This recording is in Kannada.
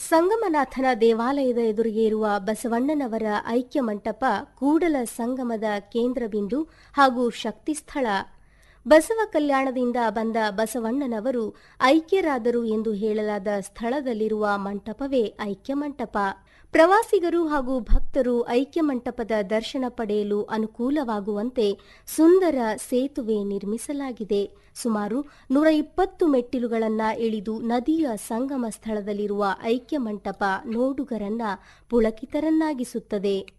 ಸಂಗಮನಾಥನ ದೇವಾಲಯದ ಎದುರಿಗೆ ಇರುವ ಬಸವಣ್ಣನವರ ಐಕ್ಯ ಮಂಟಪ ಕೂಡಲ ಸಂಗಮದ ಕೇಂದ್ರ ಬಿಂದು ಹಾಗೂ ಶಕ್ತಿ ಸ್ಥಳ ಬಸವ ಕಲ್ಯಾಣದಿಂದ ಬಂದ ಬಸವಣ್ಣನವರು ಐಕ್ಯರಾದರು ಎಂದು ಹೇಳಲಾದ ಸ್ಥಳದಲ್ಲಿರುವ ಮಂಟಪವೇ ಐಕ್ಯ ಮಂಟಪ ಪ್ರವಾಸಿಗರು ಹಾಗೂ ಭಕ್ತರು ಐಕ್ಯ ಮಂಟಪದ ದರ್ಶನ ಪಡೆಯಲು ಅನುಕೂಲವಾಗುವಂತೆ ಸುಂದರ ಸೇತುವೆ ನಿರ್ಮಿಸಲಾಗಿದೆ ಸುಮಾರು ನೂರ ಇಪ್ಪತ್ತು ಮೆಟ್ಟಿಲುಗಳನ್ನ ಇಳಿದು ನದಿಯ ಸಂಗಮ ಸ್ಥಳದಲ್ಲಿರುವ ಐಕ್ಯ ಮಂಟಪ ನೋಡುಗರನ್ನ ಪುಳಕಿತರನ್ನಾಗಿಸುತ್ತದೆ